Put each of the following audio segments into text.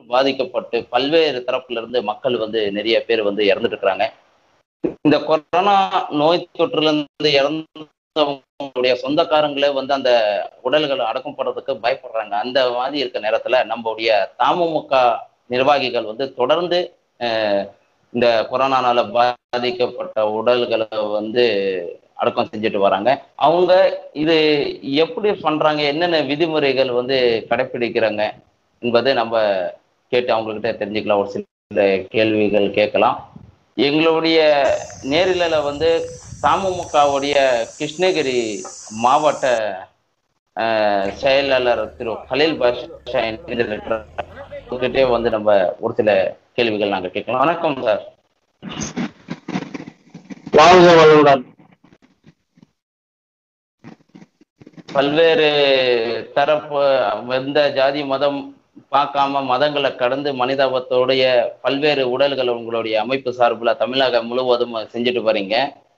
பாதிக்கப்பட்டு பல்வேறு தரப்புல இருந்து மக்கள் வந்து நிறைய பேர் வந்து இறந்துட்டு இருக்கிறாங்க இந்த கொரோனா நோய் தொற்றுல இருந்து இறந்தவங்களுடைய சொந்தக்காரங்களே வந்து அந்த உடல்களை அடக்கம் பண்றதுக்கு பயப்படுறாங்க அந்த மாதிரி இருக்க நேரத்துல நம்மளுடைய தமுமுக நிர்வாகிகள் வந்து தொடர்ந்து அஹ், இந்த கொரோனானால பாதிக்கப்பட்ட உடல்களை வந்து அடக்கம் செஞ்சுட்டு வராங்க அவங்க இது எப்படி பண்றாங்க என்னென்ன விதிமுறைகள் வந்து கடைபிடிக்கிறாங்க என்பதை நம்ம கேட்டு அவங்கக்கிட்ட தெரிஞ்சுக்கலாம் ஒரு சில கேள்விகள் கேட்கலாம் எங்களுடைய நேரில வந்து தமுமுகவுடைய கிருஷ்ணகிரி மாவட்ட அஹ், செயலாளர் திரு கலீல் பாஷா இணைந்திருக்கிறார். அவர்கிட்டயே வந்து நம்ம ஒரு சில கேள்விகள் நாங்க கேட்கலாம் வணக்கம் சார் வாழ்க வளமுடன் பல்வேறு தரப்பு எந்த ஜாதி மதம் பார்க்காம மதங்களை கடந்து மனிதாபத்தோடைய பல்வேறு உடல்கள் உங்களுடைய அமைப்பு சார்புல தமிழகம் முழுவதும் செஞ்சுட்டு வரீங்க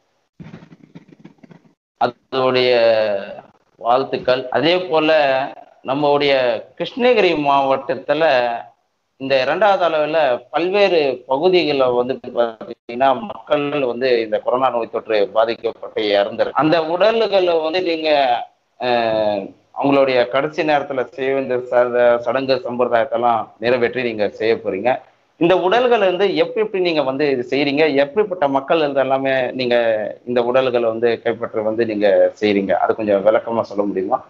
அதோடைய வாழ்த்துக்கள் அதே போல நம்மளுடைய கிருஷ்ணகிரி மாவட்டத்துல இந்த இரண்டாவது அளவில் பல்வேறு பகுதிகளில் வந்து பார்த்தீங்கன்னா மக்கள் வந்து இந்த கொரோனா நோய் தொற்று பாதிக்கப்பட்டு இறந்துரு அந்த உடல்களை வந்து நீங்க அஹ், அவங்களுடைய கடைசி நேரத்துல செய்ய வேண்டிய ச- சடங்கு சம்பிரதாயத்தெல்லாம் நிறைவேற்றி நீங்க செய்ய போறீங்க இந்த உடல்களை வந்து எப்படி எப்படி நீங்க வந்து இது செய்றீங்க எப்படிப்பட்ட மக்கள் இது எல்லாமே நீங்க இந்த உடல்களை வந்து கைப்பற்ற வந்து நீங்க செய்றீங்க அது கொஞ்சம் விளக்கமா சொல்ல முடியுமா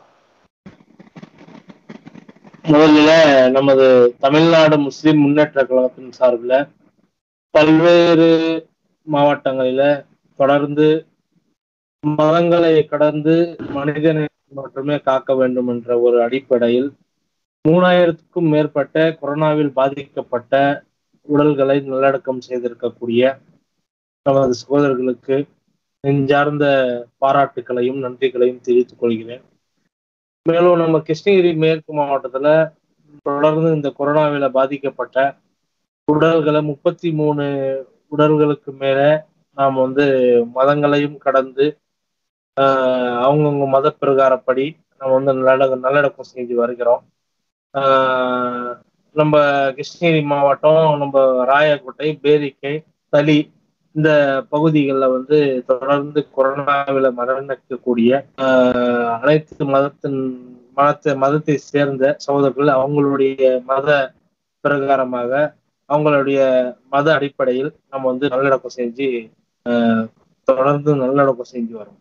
முதலில் நமது தமிழ்நாடு முஸ்லிம் முன்னேற்ற கழகத்தின் சார்பில் பல்வேறு மாவட்டங்களில தொடர்ந்து மதங்களை கடந்து மனிதனை மட்டுமே காக்க வேண்டும் என்ற ஒரு அடிப்படையில் மூணாயிரத்துக்கும் மேற்பட்ட கொரோனாவில் பாதிக்கப்பட்ட உடல்களை நல்லடக்கம் செய்திருக்கக்கூடிய நமது சகோதரர்களுக்கு நெஞ்சார்ந்த பாராட்டுக்களையும் நன்றிகளையும் தெரிவித்துக் கொள்கிறேன் மேலும் நம்ம கிருஷ்ணகிரி மேற்கு மாவட்டத்துல தொடர்ந்து இந்த கொரோனாவில பாதிக்கப்பட்ட உடல்களை முப்பத்தி மூணு உடல்களுக்கு மேல நாம் வந்து மதங்களையும் கடந்து ஆஹ் அவங்கவுங்க மத பிரகாரப்படி நம்ம வந்து நல்லட நல்லடக்கம் செஞ்சு வருகிறோம் ஆஹ் நம்ம கிருஷ்ணகிரி மாவட்டம் நம்ம ராயக்கோட்டை பேரிக்கை தளி இந்த பகுதிகளில் வந்து தொடர்ந்து கொரோனாவில் மரணிக்கக்கூடிய ஆஹ் அனைத்து மதத்தின் மதத்தை மதத்தை சேர்ந்த சகோதரர்கள் அவங்களுடைய மத பிரகாரமாக அவங்களுடைய மத அடிப்படையில் நம்ம வந்து நல்லடக்கம் செஞ்சு ஆஹ் தொடர்ந்து நல்லடக்கம் செஞ்சு வரோம்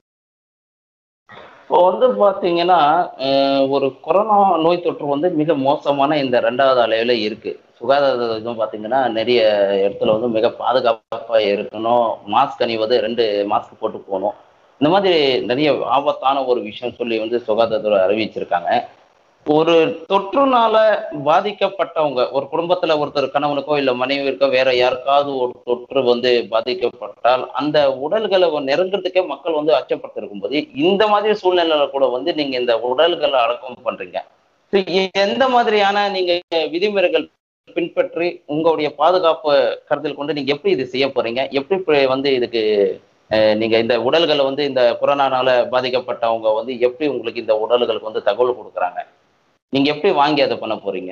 இப்போ வந்து பாத்தீங்கன்னா அஹ், ஒரு கொரோனா நோய் தொற்று வந்து மிக மோசமான இந்த ரெண்டாவது அலையில இருக்கு சுகாதார இதுவும் பாத்தீங்கன்னா நிறைய இடத்துல வந்து மிக பாதுகாப்பா இருக்கணும் மாஸ்க் அணிவது ரெண்டு மாஸ்க் போட்டு போகணும் இந்த மாதிரி நிறைய ஆபத்தான ஒரு விஷயம் சொல்லி வந்து சுகாதாரத்துறை அறிவிச்சிருக்காங்க ஒரு தொற்றுனால பாதிக்கப்பட்டவங்க ஒரு குடும்பத்துல ஒருத்தர் கணவனுக்கோ இல்ல மனைவிக்கோ வேற யாருக்காவது ஒரு தொற்று வந்து பாதிக்கப்பட்டால் அந்த உடல்களை நெருங்குறதுக்கே மக்கள் வந்து அச்சப்பட்டு இருக்கும்போது இந்த மாதிரி சூழ்நிலையில கூட வந்து நீங்க இந்த உடல்களை அடக்கம் பண்றீங்க So, எந்த மாதிரியான நீங்க விதிமுறைகள் பின்பற்றி உங்களுடைய பாதுகாப்பு கருத்தில் கொண்டு நீங்க எப்படி இது செய்ய போறீங்க எப்படி இப்ப வந்து இதுக்கு அஹ், நீங்க இந்த உடல்களை வந்து இந்த கொரோனானால பாதிக்கப்பட்டவங்க வந்து எப்படி உங்களுக்கு இந்த உடல்களுக்கு வந்து தகவல் கொடுக்குறாங்க நீங்க எப்படி வாங்கி அதை பண்ண போறீங்க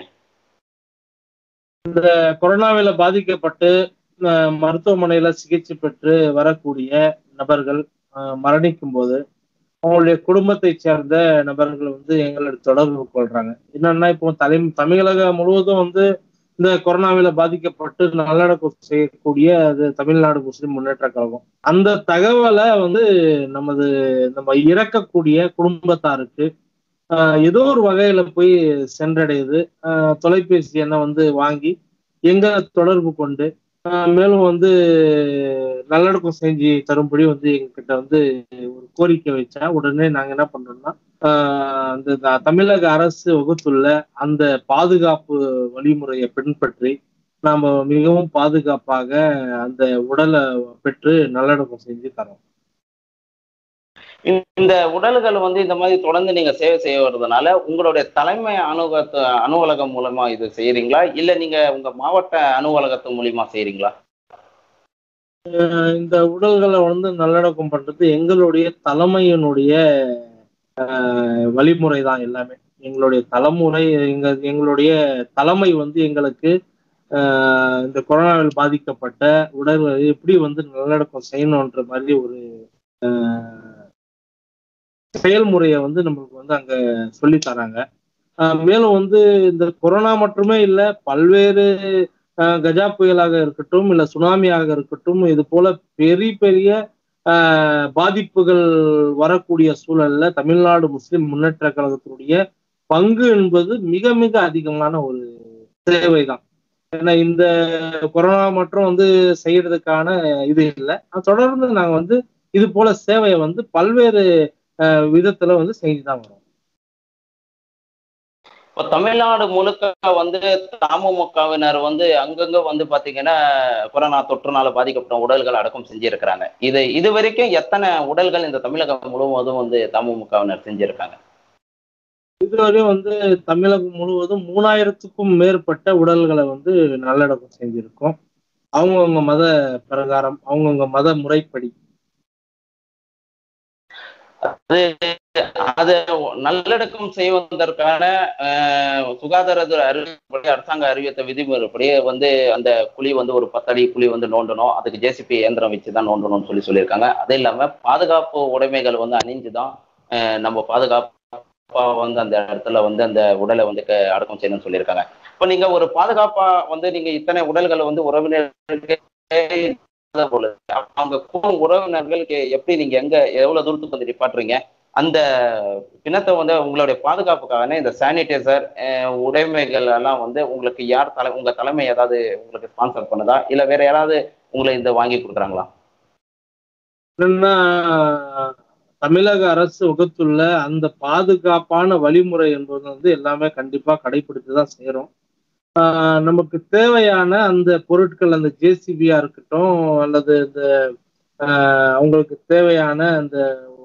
கொரோனாவில பாதிக்கப்பட்டு அஹ், மருத்துவமனையில சிகிச்சை பெற்று வரக்கூடிய நபர்கள் அஹ், மரணிக்கும் போது அவங்களுடைய குடும்பத்தை சேர்ந்த நபர்கள் வந்து எங்களோட தொடர்பு கொள்றாங்க என்னன்னா இப்போ தலை தமிழகம் முழுவதும் வந்து இந்த கொரோனாவில பாதிக்கப்பட்டு நல்லடக்கம் செய்யக்கூடிய அது தமிழ்நாடு முஸ்லிம் முன்னேற்ற கழகம் அந்த தகவலை வந்து நமது நம்ம இறக்கக்கூடிய குடும்பத்தாருக்கு ஆஹ் ஏதோ ஒரு வகையில போய் சென்றடையுது ஆஹ் தொலைபேசி எண்ணை வந்து வாங்கி எங்க தொடர்பு கொண்டு ஆஹ் மேலும் வந்து நல்லடக்கம் செஞ்சு தரும்படி வந்து எங்ககிட்ட வந்து ஒரு கோரிக்கை வச்சா உடனே நாங்க என்ன பண்றோம்னா ஆஹ் அந்த த- தமிழக அரசு வகுத்துள்ள அந்த பாதுகாப்பு வழிமுறையை பின்பற்றி நாம மிகவும் பாதுகாப்பாக அந்த உடலை பெற்று நல்லடக்கம் செஞ்சு தரோம் இந்த உடல்கள் வந்து இந்த மாதிரி தொடர்ந்து நீங்க சேவை செய்ய வர்றதுனால உங்களுடைய தலைமை அலுவலகத்து அலுவலகம் மூலமா இது செய்யறீங்களா இல்ல நீங்க உங்க மாவட்ட அலுவலகத்து மூலியமா செய்யறீங்களா ஆஹ் இந்த உடல்களை வந்து நல்லடக்கம் பண்றது எங்களுடைய தலைமையினுடைய ஆஹ் வழிமுறை தான் எல்லாமே எங்களுடைய தலைமுறை எங்க எங்களுடைய தலைமை வந்து எங்களுக்கு ஆஹ் இந்த கொரோனாவில் பாதிக்கப்பட்ட உடல்களை எப்படி வந்து நல்லடக்கம் செய்யணுன்ற மாதிரி ஒரு ஆஹ் செயல்முறையை வந்து நம்மளுக்கு வந்து அங்க சொல்லி தராங்க ஆஹ் மேலும் வந்து இந்த கொரோனா மட்டுமே இல்லை பல்வேறு ஆஹ் கஜா புயலாக இருக்கட்டும் இல்ல சுனாமியாக இருக்கட்டும் இது போல பெரிய பெரிய ஆஹ் பாதிப்புகள் வரக்கூடிய சூழல்ல தமிழ்நாடு முஸ்லிம் முன்னேற்ற கழகத்தினுடைய பங்கு என்பது மிக மிக அதிகமான ஒரு சேவை தான் ஏன்னா இந்த கொரோனா மட்டும் வந்து செய்யறதுக்கான இது இல்லை தொடர்ந்து நாங்க வந்து இது போல சேவையை வந்து பல்வேறு ஆஹ் விதத்துல வந்து செஞ்சுதான் வரோம் இப்போ தமிழ்நாடு முழுக்க வந்து தமுமுகவினர் வந்து அங்கங்க வந்து பாத்தீங்கன்னா கொரோனா தொற்றுனால பாதிக்கப்பட்ட உடல்கள் அடக்கம் செஞ்சிருக்கிறாங்க இது இது வரைக்கும் எத்தனை உடல்கள் இந்த தமிழகம் முழுவதும் வந்து தமுமுகவினர் செஞ்சிருக்காங்க இதுவரையும் வந்து தமிழகம் முழுவதும் மூணாயிரத்துக்கும் மேற்பட்ட உடல்களை வந்து நல்லடக்கம் செஞ்சிருக்கோம் அவங்கவுங்க மத பிரகாரம் அவங்கவுங்க மத முறைப்படி அது அது நல்லடக்கம் செய்வதற்கான அஹ், சுகாதாரத்துறை அறிவிப்படி அரசாங்க அறிவித்த விதிமுறைப்படி வந்து அந்த குழி வந்து ஒரு பத்தடி குழி வந்து நோண்டணும் அதுக்கு ஜேசிபி இயந்திரம் வச்சு தான் நோண்டணும்னு சொல்லி சொல்லியிருக்காங்க அது இல்லாம பாதுகாப்பு உடைமைகள் வந்து அணிஞ்சு தான் அஹ், நம்ம பாதுகாப்பா வந்து அந்த இடத்துல வந்து அந்த உடலை வந்து க- அடக்கம் செய்யணும்னு சொல்லியிருக்காங்க இப்போ நீங்க ஒரு பாதுகாப்பா வந்து நீங்க இத்தனை உடல்களை வந்து உறவினர்களுக்கு பொழுது அவங்க கூடும் உறவினர்களுக்கு எப்படி நீங்க எங்க எவ்வளவு தூரத்துக்கு வந்து நிப்பாட்டுறீங்க அந்த பிணத்தை வந்து உங்களுடைய பாதுகாப்புக்கான இந்த சானிடைசர் உடைமைகள் எல்லாம் வந்து உங்களுக்கு யார் தலை உங்க தலைமை ஏதாவது உங்களுக்கு ஸ்பான்சர் பண்ணுதா இல்ல வேற யாராவது உங்களை இந்த வாங்கி கொடுக்குறாங்களா என்னன்னா தமிழக அரசு வகுத்துள்ள அந்த பாதுகாப்பான வழிமுறை என்பது வந்து எல்லாமே கண்டிப்பா கடைபிடித்து தான் செய்யறோம் ஆஹ் நமக்கு தேவையான அந்த பொருட்கள் அந்த ஜேசிபியா இருக்கட்டும் அல்லது இந்த ஆஹ் அவங்களுக்கு தேவையான அந்த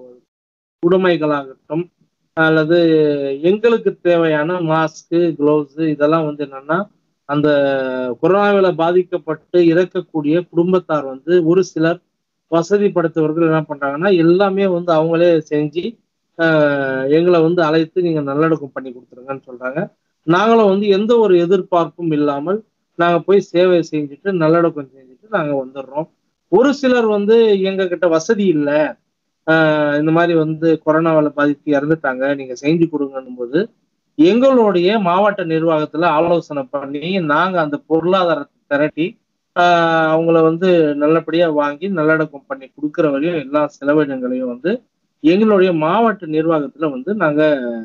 உடைமைகளாகட்டும் அல்லது எங்களுக்கு தேவையான மாஸ்க்கு க்ளவுஸ் இதெல்லாம் வந்து என்னன்னா அந்த கொரோனாவில் பாதிக்கப்பட்டு இறக்கக்கூடிய குடும்பத்தார் வந்து ஒரு சிலர் வசதி படைத்தவர்கள் என்ன பண்றாங்கன்னா எல்லாமே வந்து அவங்களே செஞ்சு ஆஹ் எங்களை வந்து அழைத்து நீங்க நல்லடக்கம் பண்ணி கொடுத்துருங்கன்னு சொல்றாங்க நாங்களும் வந்து எந்த ஒரு எதிர்பார்ப்பும் இல்லாமல் நாங்க போய் சேவை செஞ்சுட்டு நல்லடக்கம் செஞ்சுட்டு நாங்க வந்துடுறோம் ஒரு சிலர் வந்து எங்க கிட்ட வசதி இல்லை ஆஹ் இந்த மாதிரி வந்து கொரோனாவில் பாதித்து இறந்துட்டாங்க நீங்க செஞ்சு கொடுங்கன்னும் போது எங்களுடைய மாவட்ட நிர்வாகத்துல ஆலோசனை பண்ணி நாங்க அந்த பொருளாதாரத்தை திரட்டி ஆஹ் அவங்கள வந்து நல்லபடியா வாங்கி நல்லடக்கம் பண்ணி கொடுக்குற வரையும் எல்லா செலவினங்களையும் வந்து எங்களுடைய மாவட்ட நிர்வாகத்துல வந்து நாங்க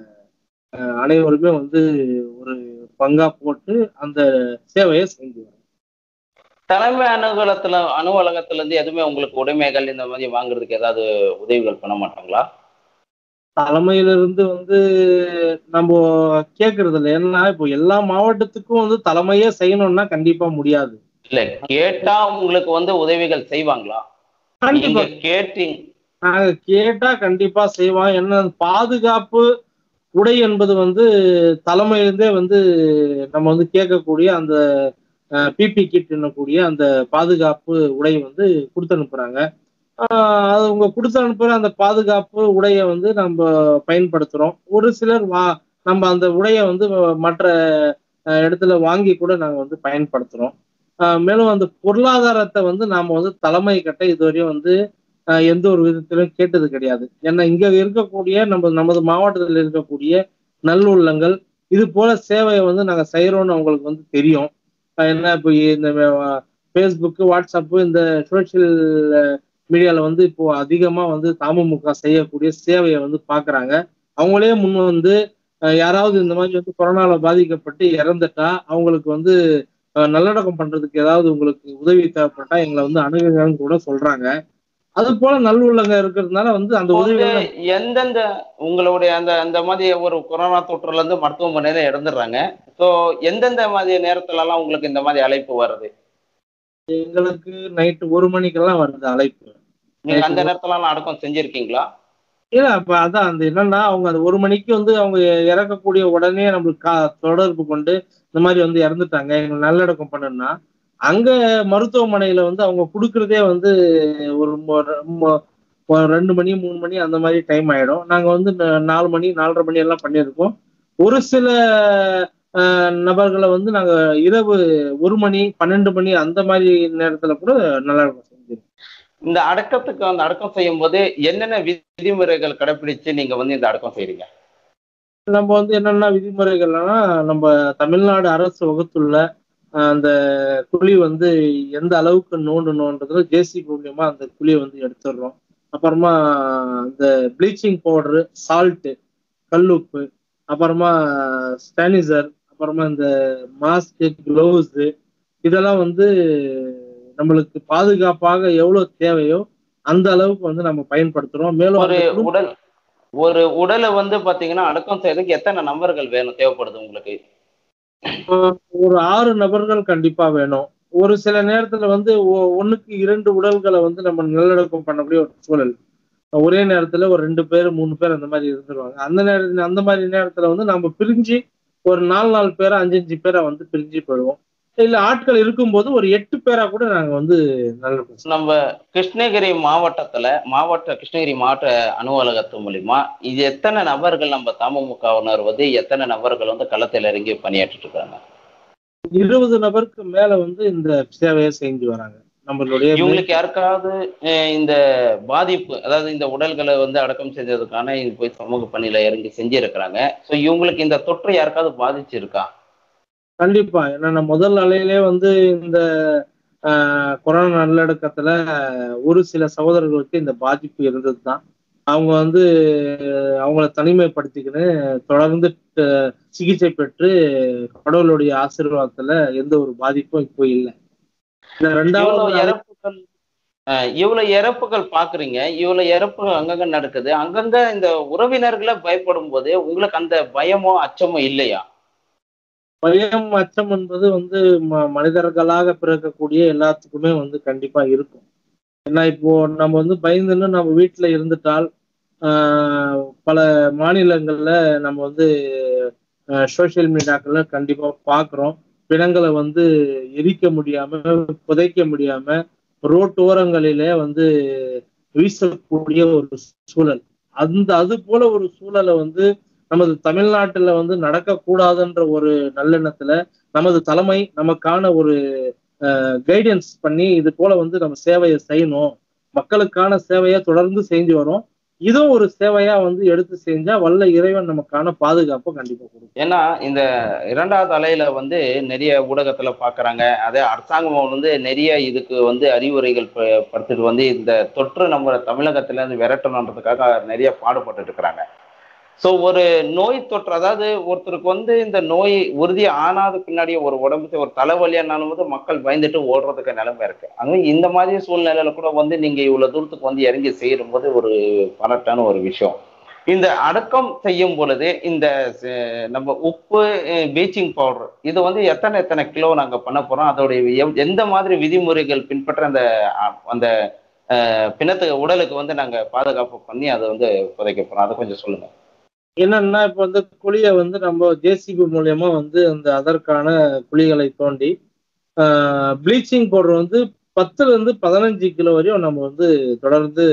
ஆஹ் அனைவருமே வந்து ஒரு பங்கா போட்டு அந்த சேவையை செஞ்சு வரோம் தலைமை அலுவலகத்துல அலுவலகத்துல இருந்து எதுவுமே உங்களுக்கு உடைமைகள் இந்த மாதிரி வாங்குறதுக்கு ஏதாவது உதவிகள் பண்ண மாட்டாங்களா தலைமையிலிருந்து வந்து நம்ம கேட்கறது இல்லை ஏன்னா இப்போ எல்லா மாவட்டத்துக்கும் வந்து தலைமையே செய்யணும்னா கண்டிப்பா முடியாது இல்ல கேட்டா உங்களுக்கு வந்து உதவிகள் செய்வாங்களா கண்டிப்பா நீங்க கேட்டீங்க நாங்க கேட்டா கண்டிப்பா செய்வோம் என்ன பாதுகாப்பு உடை என்பது வந்து தலைமையிலிருந்தே வந்து நம்ம வந்து கேட்கக்கூடிய அந்த பிபி கிட் என்னக்கூடிய அந்த பாதுகாப்பு உடை வந்து கொடுத்து அனுப்புறாங்க ஆஹ் அது உங்க கொடுத்து அனுப்புற அந்த பாதுகாப்பு உடையை வந்து நம்ம பயன்படுத்துறோம் ஒரு சிலர் வா நம்ம அந்த உடையை வந்து மற்ற அஹ், இடத்துல வாங்கி கூட நாங்க வந்து பயன்படுத்துறோம் ஆஹ் மேலும் அந்த பொருளாதாரத்தை வந்து நாம வந்து தலைமை கட்ட இதுவரையும் வந்து ஆஹ் எந்த ஒரு விதத்திலும் கேட்டது கிடையாது ஏன்னா இங்க இருக்கக்கூடிய நம்ம நமது மாவட்டத்தில் இருக்கக்கூடிய நல்லுள்ளங்கள் இது போல சேவையை வந்து நாங்க செய்யறோம்னு அவங்களுக்கு வந்து தெரியும் ஆஹ் என்ன இப்போ இந்த ஃபேஸ்புக்கு வாட்ஸ்அப்பு இந்த சோஷியல் மீடியால வந்து இப்போ அதிகமா வந்து தமுமுக செய்யக்கூடிய சேவையை வந்து பாக்குறாங்க அவங்களே முன் வந்து ஆஹ் யாராவது இந்த மாதிரி வந்து கொரோனால பாதிக்கப்பட்டு இறந்துட்டா அவங்களுக்கு வந்து ஆஹ் நல்லடக்கம் பண்றதுக்கு ஏதாவது உங்களுக்கு உதவி தேவைப்பட்டா எங்களை வந்து அணுகுங்கன்னு கூட சொல்றாங்க அது போல நல்லுள்ளங்க இருக்கிறதுனால வந்து அந்த வந்து உதவி எந்தெந்த உங்களுடைய அந்த அந்த மாதிரி ஒரு கொரோனா தொற்றுல இருந்து மருத்துவமனையில இறந்துடுறாங்க ஸோ எந்தெந்த மாதிரி நேரத்துல எல்லாம் உங்களுக்கு இந்த மாதிரி அழைப்பு வருது எங்களுக்கு நைட்டு ஒரு மணிக்கெல்லாம் வருது அழைப்பு நீங்க அந்த நேரத்துல எல்லாம் அடக்கம் செஞ்சிருக்கீங்களா இல்ல அப்ப அதான் அந்த என்னன்னா அவங்க அந்த ஒரு மணிக்கு வந்து அவங்க இறக்கக்கூடிய உடனே நம்மளுக்கு கா- தொடர்பு கொண்டு இந்த மாதிரி வந்து இறந்துட்டாங்க எங்களுக்கு நல்லடக்கம் பண்ணணும்னா அங்க மருத்துவமனையில வந்து அவங்க கொடுக்கறதே வந்து ஒரு மொ- மொ- ஒரு ரெண்டு மணி மூணு மணி அந்த மாதிரி டைம் ஆயிடும் நாங்க வந்து ந- நாலு மணி நாலரை மணி எல்லாம் பண்ணியிருக்கோம் ஒரு சில ஆஹ், நபர்களை வந்து நாங்க இரவு ஒரு மணி பன்னெண்டு மணி அந்த மாதிரி நேரத்துல கூட நல்லடக்கம் செஞ்சிருக்கோம் இந்த அடக்கத்துக்கு அந்த அடக்கம் செய்யும் போது என்னென்ன விதிமுறைகள் கடைபிடிச்சு நீங்க வந்து இந்த அடக்கம் செய்றீங்க நம்ம வந்து என்னென்ன விதிமுறைகள்னா நம்ம தமிழ்நாடு அரசு வகுத்துள்ள ஆஹ், அந்த குழி வந்து எந்த அளவுக்கு நோண்டணுன்றதுல ஜேசிபி மூலியமா அந்த குழியை வந்து எடுத்துடுறோம் அப்புறமா இந்த ப்ளீச்சிங் பவுடரு சால்ட்டு கல்லுப்பு அப்புறமா ஸ்டானிசர் அப்புறமா இந்த மாஸ்க் க்ளவுஸ் இதெல்லாம் வந்து நம்மளுக்கு பாதுகாப்பாக எவ்வளவு தேவையோ அந்த அளவுக்கு வந்து நம்ம பயன்படுத்துறோம் மேலும் ஒரு அந்த குடும்ப- உடல் ஒரு உடலை வந்து பாத்தீங்கன்னா அடக்கம் செய்யறதுக்கு எத்தனை நபர்கள் வேணும் தேவைப்படுது உங்களுக்கு ஒரு ஆறு நபர்கள் கண்டிப்பா வேணும் ஒரு சில நேரத்துல வந்து ஒ- ஒண்ணுக்கு இரண்டு உடல்களை வந்து நம்ம நல்லடக்கம் பண்ணக்கூடிய ஒரு சூழல் ஒரே நேரத்துல ஒரு ரெண்டு பேர் மூணு பேர் அந்த மாதிரி இருந்துருவாங்க அந்த நேரத்துல அந்த மாதிரி நேரத்துல வந்து நம்ம பிரிஞ்சு ஒரு நாலு நாலு பேரா அஞ்சு அஞ்சு பேரா வந்து பிரிஞ்சு போயிடுவோம் இல்ல ஆட்கள் இருக்கும்போது ஒரு எட்டு பேரா கூட நாங்க வந்து நல்லடக்கம் செய்வோம். நம்ம கிருஷ்ணகிரி மாவட்டத்துல மாவட்ட கிருஷ்ணகிரி மாவட்ட அலுவலகத்து மூலியமா இது எத்தனை நபர்கள் நம்ம தமுமுகவினர் வந்து எத்தனை நபர்கள் வந்து களத்தில் இறங்கி பணியாற்றிட்டு இருக்காங்க இருபது நபருக்கு மேல வந்து இந்த சேவையை செஞ்சு வராங்க நம்மளுடைய இவங்களுக்கு யாருக்காவது அஹ், இந்த பாதிப்பு அதாவது இந்த உடல்களை வந்து அடக்கம் செஞ்சதுக்கான இது போய் சமூக பணியில இறங்கி செஞ்சிருக்கிறாங்க ஸோ இவங்களுக்கு இந்த தொற்று யாருக்காவது பாதிச்சிருக்கா கண்டிப்பா ஏன்னா நான் முதல் அலையிலே வந்து இந்த ஆஹ், கொரோனா நல்லடக்கத்துல ஒரு சில சகோதரர்களுக்கு இந்த பாதிப்பு இருந்தது தான் அவங்க வந்து அஹ், அவங்கள தனிமைப்படுத்திக்கின்னு தொடர்ந்து அஹ், சிகிச்சை பெற்று கடவுளுடைய ஆசீர்வாதத்துல எந்த ஒரு பாதிப்பும் இப்போ இல்லை இந்த இவ்வளவு ரெண்டாவது அலை- இறப்புகள் அஹ், இவ்வளவு இறப்புகள் பாக்குறீங்க இவ்வளவு இறப்புகள் அங்கங்க நடக்குது அங்கங்க இந்த உறவினர்களை பயப்படும் போது உங்களுக்கு அந்த பயமோ அச்சமோ இல்லையா பயம் அச்சம் என்பது வந்து ம- மனிதர்களாக பிறக்கக்கூடிய எல்லாத்துக்குமே வந்து கண்டிப்பா இருக்கும் ஏன்னா இப்போ நம்ம வந்து பயந்துன்னு நம்ம வீட்டுல இருந்துட்டால் ஆஹ், பல மாநிலங்கள்ல நம்ம வந்து சோசியல் மீடியாக்கள்ல கண்டிப்பா பாக்குறோம் பிணங்களை வந்து எரிக்க முடியாம புதைக்க முடியாம ரோட்டோரங்களிலே வந்து வீசக்கூடிய ஒரு சூழல் அந்த அது போல ஒரு சூழலை வந்து நமது தமிழ்நாட்டுல வந்து நடக்கக்கூடாதுன்ற ஒரு நல்லெண்ணத்துல நமது தலைமை நமக்கான ஒரு கைடன்ஸ் பண்ணி இது போல வந்து நம்ம சேவையை செய்யணும் மக்களுக்கான சேவையை தொடர்ந்து செஞ்சு வரோம் இதுவும் ஒரு சேவையா வந்து எடுத்து செஞ்சா வல்ல இறைவன் நமக்கான பாதுகாப்பை கண்டிப்பா கொடுக்கும் ஏன்னா இந்த இரண்டாவது அலையில வந்து நிறைய ஊடகத்துல பாக்குறாங்க அதே அரசாங்கம் வந்து நிறைய இதுக்கு வந்து அறிவுரைகள் ப- படுத்திட்டு வந்து இந்த தொற்று நம்ம தமிழகத்துல இருந்து விரட்டணுன்றதுக்காக நிறைய பாடுபட்டு இருக்கிறாங்க ஸோ ஒரு நோய் தொற்று அதாவது ஒருத்தருக்கு வந்து இந்த நோய் உறுதி ஆனாத பின்னாடி ஒரு உடம்பு ஒரு தலைவலியானாலும் போது மக்கள் பயந்துட்டு ஓடுறதுக்கு நிலைமை இருக்கு அது இந்த மாதிரி சூழ்நிலையில கூட வந்து நீங்க இவ்வளவு தூரத்துக்கு வந்து இறங்கி செய்யும் போது ஒரு பலட்டான ஒரு விஷயம் இந்த அடக்கம் செய்யும் பொழுது இந்த அஹ், நம்ம உப்பு பீச்சிங் பவுடர் இது வந்து எத்தனை எத்தனை கிலோ நாங்க பண்ண போறோம் அதோடைய எவ்- எந்த மாதிரி விதிமுறைகள் பின்பற்ற அந்த அஹ், அந்த அஹ், பிணத்துக்கு உடலுக்கு வந்து நாங்க பாதுகாப்பு பண்ணி அதை வந்து புதைக்க போறோம் அதை கொஞ்சம் சொல்லுங்க என்னன்னா இப்ப வந்து குழியை வந்து நம்ம ஜேசிபி மூலியமா வந்து அந்த அதற்கான குழிகளை தோண்டி ப்ளீச்சிங் பவுடர் வந்து பத்துல இருந்து பதினஞ்சு கிலோ வரையும் நம்ம வந்து தொடர்ந்து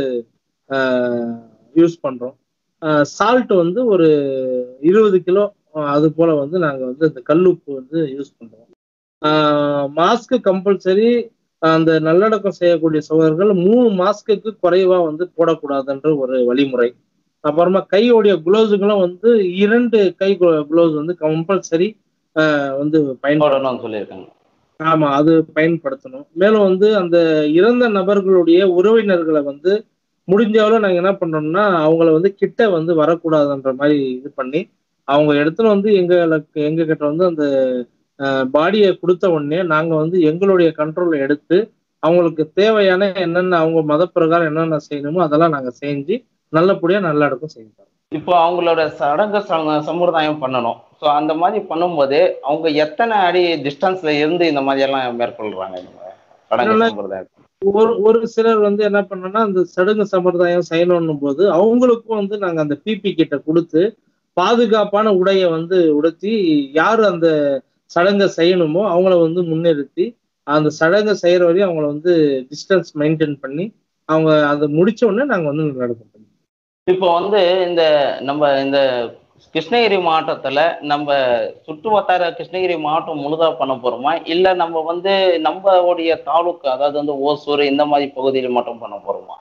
யூஸ் பண்றோம் சால்ட் வந்து ஒரு இருபது கிலோ அது போல வந்து நாங்க வந்து இந்த கல்லுப்பு வந்து யூஸ் பண்றோம் மாஸ்க் கம்பல்சரி அந்த நல்லடக்கம் செய்யக்கூடிய சகோதரர்கள் மூணு மாஸ்க்குக்கு குறைவா வந்து போடக்கூடாதுன்ற ஒரு வழிமுறை அப்புறமா கையோடைய குளோஸுகளும் வந்து இரண்டு கை குளோஸ் வந்து கம்பல்சரி வந்து பயன்படும் போடணும்னு சொல்லியிருக்காங்க ஆமா அது பயன்படுத்தணும் மேலும் வந்து அந்த இறந்த நபர்களுடைய உறவினர்களை வந்து முடிஞ்ச அளவு நாங்க என்ன பண்றோம்னா அவங்கள வந்து கிட்ட வந்து வரக்கூடாதுன்ற மாதிரி இது பண்ணி அவங்க இடத்துல வந்து எங்களுக்கு எங்க கிட்ட வந்து அந்த பாடியை கொடுத்த உடனே நாங்க வந்து எங்களுடைய கண்ட்ரோல்ல எடுத்து அவங்களுக்கு தேவையான என்னென்ன அவங்க மத பிரகாரம் என்னென்ன செய்யணுமோ அதெல்லாம் நாங்க செஞ்சு நல்லபடியா நல்லடக்கம் செஞ்சோம் இப்போ அவங்களோட சடங்கு ச- சம்பிரதாயம் பண்ணணும் ஸோ அந்த மாதிரி பண்ணும்போது அவங்க எத்தனை அடி டிஸ்டன்ஸ்ல இருந்து இந்த மாதிரி எல்லாம் மேற்கொள்றாங்க இந்த சடங்கு இல்ல. சம்பிரதாயம் ஒரு ஒரு சிலர் வந்து என்ன பண்ணோம்னா அந்த சடங்கு சம்பிரதாயம் செய்யணும் போது அவங்களுக்கும் வந்து நாங்க அந்த பிபி கிட்ட கொடுத்து பாதுகாப்பான உடைய வந்து உடுத்தி யார் அந்த சடங்கை செய்யணுமோ அவங்கள வந்து முன்னிறுத்தி அந்த சடங்கை செய்யற வரையும் அவங்கள வந்து டிஸ்டன்ஸ் மெயின்டைன் பண்ணி அவங்க அதை முடிச்ச உடனே நாங்க வந்து நடக்கும் இப்போ வந்து இந்த நம்ம இந்த கிருஷ்ணகிரி மாவட்டத்துல நம்ம சுற்று வட்டார கிருஷ்ணகிரி மாவட்டம் முழுதா பண்ண போறோமா இல்ல நம்ம வந்து நம்மளுடைய தாலுக்கு அதாவது வந்து ஓசூர் இந்த மாதிரி பகுதியில் மட்டும் பண்ண போறோமா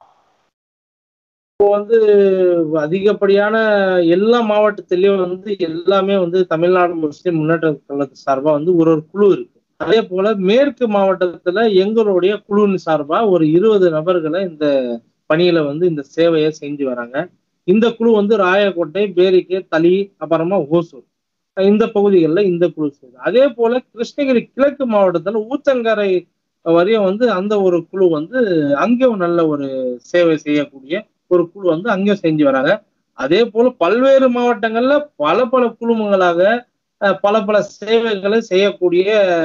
இப்போ வந்து அதிகப்படியான எல்லா மாவட்டத்திலயும் வந்து எல்லாமே வந்து தமிழ்நாடு முஸ்லிம் முன்னேற்ற கழகத்து சார்பா வந்து ஒரு ஒரு குழு இருக்கு அதே போல மேற்கு மாவட்டத்துல எங்களுடைய குழுவின் சார்பா ஒரு இருபது நபர்களை இந்த பணியில வந்து இந்த சேவையை செஞ்சு வராங்க இந்த குழு வந்து ராயக்கோட்டை பேரிக்கை தளி அப்புறமா ஓசூர் இந்த பகுதிகளில் இந்த குழு செய்யுது அதே போல கிருஷ்ணகிரி கிழக்கு மாவட்டத்துல ஊத்தங்கரை வரையும் வந்து அந்த ஒரு குழு வந்து அங்கேயும் நல்ல ஒரு சேவை செய்யக்கூடிய ஒரு குழு வந்து அங்கேயும் செஞ்சு வராங்க அதே போல பல்வேறு மாவட்டங்கள்ல பல பல குழுமங்களாக அஹ், பல பல சேவைகளை செய்யக்கூடிய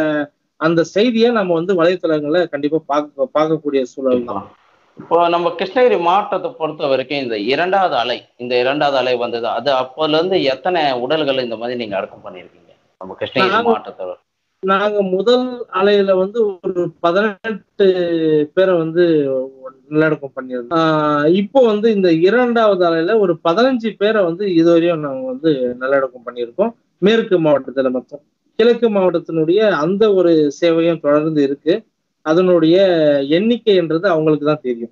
அந்த செய்தியை நம்ம வந்து வலைத்தளங்கள்ல கண்டிப்பா பார்க்க பார்க்கக்கூடிய சூழல் தான் இப்போ நம்ம கிருஷ்ணகிரி மாவட்டத்தை பொறுத்த வரைக்கும் இந்த இரண்டாவது அலை இந்த இரண்டாவது அலை வந்தது அது அப்போல இருந்து எத்தனை உடல்கள் இந்த மாதிரி நீங்க அடக்கம் பண்ணியிருக்கீங்க நம்ம கிருஷ்ணகிரி நாங்க- மாவட்டத்தை நாங்க முதல் அலையில வந்து ஒரு பதினெட்டு பேரை வந்து நல்லடக்கம் பண்ணியிருந்தோம் ஆஹ் இப்போ வந்து இந்த இரண்டாவது அலையில ஒரு பதினஞ்சு பேரை வந்து இதுவரையும் நாங்க வந்து நல்லடக்கம் பண்ணியிருக்கோம் மேற்கு மாவட்டத்துல மொத்தம் கிழக்கு மாவட்டத்தினுடைய அந்த ஒரு சேவையும் தொடர்ந்து இருக்கு அதனுடைய எண்ணிக்கைன்றது அவங்களுக்கு தான் தெரியும்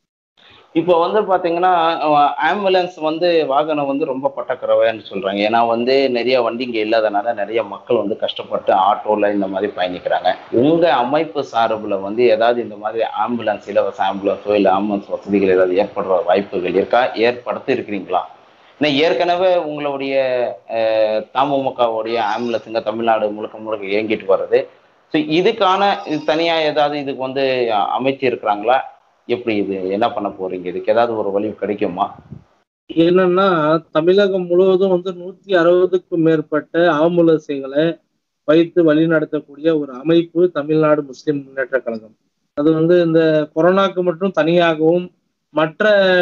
இப்போ வந்து பாத்தீங்கன்னா ஆம்புலன்ஸ் வந்து வாகனம் வந்து ரொம்ப பட்டக்கறவைன்னு சொல்றாங்க ஏன்னா வந்து நிறைய வண்டிங்க இல்லாதனால நிறைய மக்கள் வந்து கஷ்டப்பட்டு ஆட்டோல இந்த மாதிரி பயணிக்கிறாங்க உங்க அமைப்பு சார்புல வந்து ஏதாவது இந்த மாதிரி ஆம்புலன்ஸ் இலவச ஆம்புலன்ஸோ இல்லை ஆம்புலன்ஸ் வசதிகள் ஏதாவது ஏற்படுற வாய்ப்புகள் இருக்கா ஏற்படுத்தி இருக்கிறீங்களா ஏன்னா ஏற்கனவே உங்களுடைய அஹ், தமுமுகவுடைய ஆம்புலன்ஸுங்க தமிழ்நாடு முழுக்க முழுக்க இயங்கிட்டு வர்றது ஸோ இதுக்கான இது தனியா ஏதாவது இதுக்கு வந்து அமைச்சு இருக்கிறாங்களா எப்படி இது என்ன பண்ண போறீங்க இதுக்கு ஏதாவது ஒரு வழி கிடைக்குமா என்னன்னா தமிழகம் முழுவதும் வந்து நூத்தி அறுபதுக்கும் மேற்பட்ட ஆம்புலன்ஸுகளை வைத்து வழிநடத்தக்கூடிய ஒரு அமைப்பு தமிழ்நாடு முஸ்லிம் முன்னேற்ற கழகம் அது வந்து இந்த கொரோனாக்கு மட்டும் தனியாகவும் மற்ற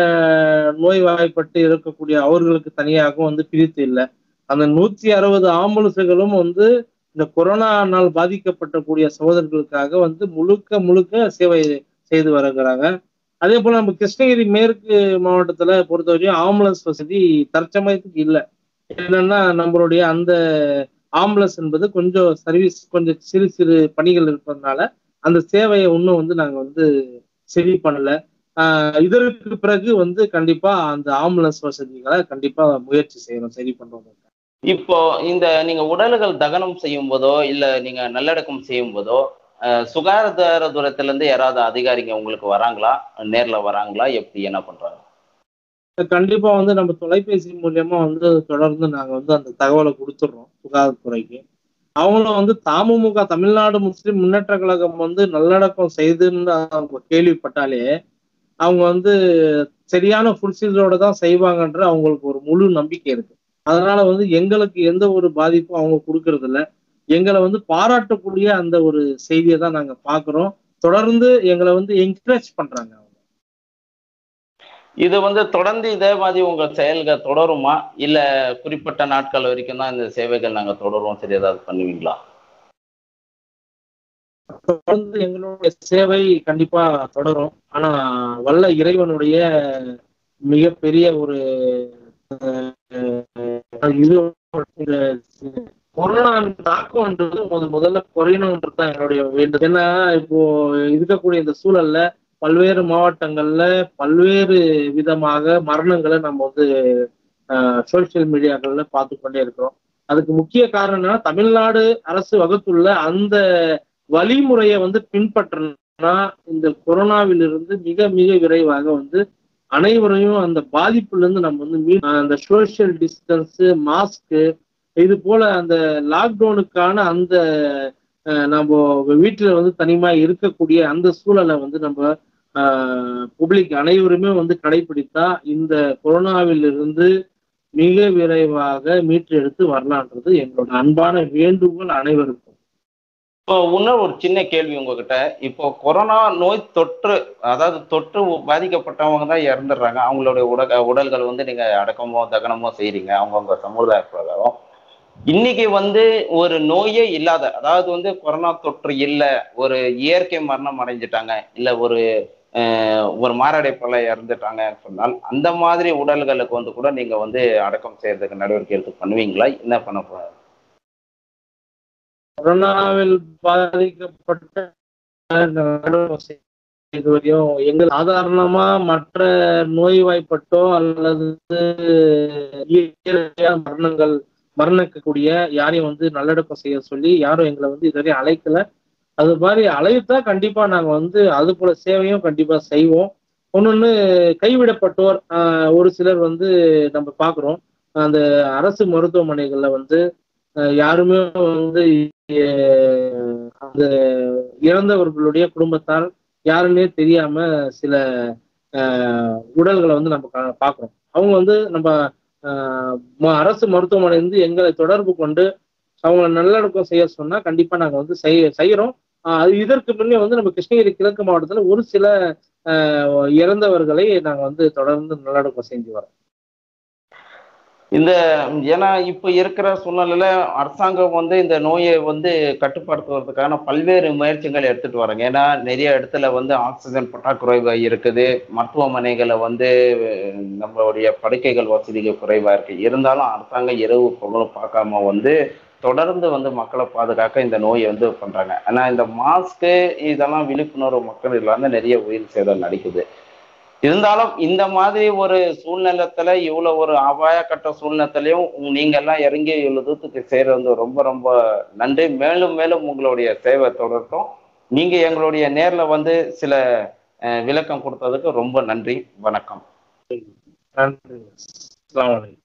நோய்வாய்ப்பட்டு இருக்கக்கூடிய அவர்களுக்கு தனியாகவும் வந்து பிரித்து இல்லை அந்த நூத்தி அறுபது ஆம்புலன்ஸுகளும் வந்து இந்த கொரோனானால் பாதிக்கப்பட்டக்கூடிய சகோதரர்களுக்காக வந்து முழுக்க முழுக்க சேவை செய்து வருகிறாங்க அதே போல நம்ம கிருஷ்ணகிரி மேற்கு மாவட்டத்துல பொறுத்தவரையும் ஆம்புலன்ஸ் வசதி தற்சமயத்துக்கு இல்லை என்னன்னா நம்மளுடைய அந்த ஆம்புலன்ஸ் என்பது கொஞ்சம் சர்வீஸ் கொஞ்சம் சிறு சிறு பணிகள் இருப்பதனால அந்த சேவையை இன்னும் வந்து நாங்க வந்து சரி பண்ணல ஆஹ் இதற்கு பிறகு வந்து கண்டிப்பா அந்த ஆம்புலன்ஸ் வசதிகளை கண்டிப்பா முயற்சி செய்யணும் சரி பண்றோம் இப்போ இந்த நீங்க உடல்கள் தகனம் செய்யும் போதோ இல்ல நீங்க நல்லடக்கம் செய்யும் போதோ அஹ், சுகாதார தூரத்துல இருந்து யாராவது அதிகாரிங்க உங்களுக்கு வராங்களா நேர்ல வராங்களா எப்படி என்ன பண்றாங்க கண்டிப்பா வந்து நம்ம தொலைபேசி மூலியமா வந்து தொடர்ந்து நாங்க வந்து அந்த தகவலை கொடுத்துடுறோம் சுகாதாரத்துறைக்கு அவங்களும் வந்து தமுமுக தமிழ்நாடு முஸ்லிம் முன்னேற்ற கழகம் வந்து நல்லடக்கம் செய்துன்னு அவங்க கேள்விப்பட்டாலே அவங்க வந்து சரியான ஃபுல்சீலோட தான் செய்வாங்கன்ற அவங்களுக்கு ஒரு முழு நம்பிக்கை இருக்கு அதனால வந்து எங்களுக்கு எந்த ஒரு பாதிப்பும் அவங்க கொடுக்கறது இல்ல எங்களை வந்து பாராட்டக்கூடிய அந்த ஒரு செய்தியை தான் நாங்க பாக்குறோம் தொடர்ந்து எங்களை வந்து என்கரேஜ் பண்றாங்க அவங்க இது வந்து தொடர்ந்து இதே மாதிரி உங்க செயல்கள் தொடருமா இல்ல குறிப்பிட்ட நாட்கள் வரைக்கும் தான் இந்த சேவைகள் நாங்க தொடருவோம் சரி ஏதாவது பண்ணுவீங்களா தொடர்ந்து எங்களுடைய சேவை கண்டிப்பா தொடரும் ஆனா வல்ல இறைவனுடைய மிகப்பெரிய ஒரு அஹ், இது இந்த கொரோனா தாக்கம்ன்றது முத முதல்ல குறையணும்ன்றது தான் என்னுடைய வேண்டும் ஏன்னா இப்போ இருக்கக்கூடிய இந்த சூழல்ல பல்வேறு மாவட்டங்கள்ல பல்வேறு விதமாக மரணங்களை நம்ம வந்து சோசியல் மீடியாக்கள்ல பார்த்து கொண்டே இருக்கிறோம் அதுக்கு முக்கிய காரணம் என்னன்னா தமிழ்நாடு அரசு வகுத்துள்ள அந்த வழிமுறையை வந்து பின்பற்றினா இந்த கொரோனாவிலிருந்து மிக மிக விரைவாக வந்து அனைவரையும் அந்த பாதிப்புல இருந்து நம்ம வந்து மீ அந்த சோசியல் டிஸ்டன்ஸ் மாஸ்க் இது போல அந்த லாக்டவுனுக்கான அந்த அஹ், நம்ம வீட்டுல வந்து தனிமா இருக்கக்கூடிய அந்த சூழலை வந்து நம்ம பப்ளிக் அனைவருமே வந்து கடைபிடித்தா இந்த கொரோனாவிலிருந்து மிக விரைவாக மீட்டு எடுத்து வரலான்றது எங்களோட அன்பான வேண்டுகோள் அனைவருக்கும் இப்போ இன்னொரு ஒரு சின்ன கேள்வி உங்ககிட்ட இப்போ கொரோனா நோய் தொற்று அதாவது தொற்று பாதிக்கப்பட்டவங்க தான் இறந்துடுறாங்க அவங்களுடைய உட உடல்கள் வந்து நீங்க அடக்கமோ தகனமோ செய்றீங்க அவங்கவுங்க சமுதாய பிரகாரம் இன்னைக்கு வந்து ஒரு நோயே இல்லாத அதாவது வந்து கொரோனா தொற்று இல்லை ஒரு இயற்கை மரணம் அடைஞ்சிட்டாங்க இல்லை ஒரு அஹ், ஒரு மாரடைப்பால இறந்துட்டாங்க சொன்னால் அந்த மாதிரி உடல்களுக்கு வந்து கூட நீங்க வந்து அடக்கம் செய்யறதுக்கு நடவடிக்கை எடுத்து பண்ணுவீங்களா என்ன பண்ண போறாங்க கொரோனாவில் பாதிக்கப்பட்ட நடுவம் இதுவரையும் எங்கள் சாதாரணமா மற்ற நோய்வாய்ப்பட்டோ அல்லது இயற்கையா மரணங்கள் மரணிக்கக்கூடிய யாரையும் வந்து நல்லடக்கம் செய்ய சொல்லி யாரும் எங்களை வந்து இதுவரையும் அழைக்கல அது மாதிரி அழைத்தா கண்டிப்பா நாங்க வந்து அது போல சேவையும் கண்டிப்பா செய்வோம் ஒன்னொன்னு கைவிடப்பட்டோர் ஆஹ், ஒரு சிலர் வந்து நம்ம பாக்குறோம் அந்த அரசு மருத்துவமனைகள்ல வந்து ஆஹ், யாருமே வந்து ஆஹ், அந்த இறந்தவர்களுடைய குடும்பத்தால் யாருன்னே தெரியாம சில ஆஹ், உடல்களை வந்து நம்ம கா- பார்க்கிறோம் அவங்க வந்து நம்ம ஆஹ், ம- அரசு மருத்துவமனை வந்து எங்களை தொடர்பு கொண்டு அவங்கள நல்லடக்கம் செய்ய சொன்னா கண்டிப்பா நாங்க வந்து செய்ய செய்யறோம் ஆஹ், அது இதற்கு முன்னே வந்து நம்ம கிருஷ்ணகிரி கிழக்கு மாவட்டத்துல ஒரு சில ஆஹ், இறந்தவர்களை நாங்க வந்து தொடர்ந்து நல்லடக்கம் செஞ்சு வரோம் இந்த ஏன்னா இப்ப இருக்கிற சூழ்நிலையில அரசாங்கம் வந்து இந்த நோயை வந்து கட்டுப்படுத்துவதற்கான பல்வேறு முயற்சிகள் எடுத்துட்டு வராங்க ஏன்னா நிறைய இடத்துல வந்து ஆக்சிஜன் பற்றாக்குறை இருக்குது மருத்துவமனைகளை வந்து அஹ், நம்மளுடைய படுக்கைகள் வசதிகள் குறைவா இருக்கு இருந்தாலும் அரசாங்கம் இரவு பகலும் பார்க்காம வந்து தொடர்ந்து வந்து மக்களை பாதுகாக்க இந்த நோயை வந்து பண்றாங்க ஆனா இந்த மாஸ்க்கு இதெல்லாம் விழிப்புணர்வு மக்கள் இல்லாம நிறைய உயிர் சேதம் நடக்குது இருந்தாலும் இந்த மாதிரி ஒரு சூழ்நிலத்துல இவ்வளவு ஒரு அபாயக்கட்ட சூழ்நிலத்திலையும் நீங்க எல்லாம் இறங்கி இவ்வளவு தூரத்துக்கு செய்யறது வந்து ரொம்ப ரொம்ப நன்றி மேலும் மேலும் உங்களுடைய சேவை தொடரட்டும் நீங்க எங்களுடைய நேர்ல வந்து சில அஹ், விளக்கம் கொடுத்ததுக்கு ரொம்ப நன்றி வணக்கம் நன்றி அஸ்ஸலாமு அலைக்கும்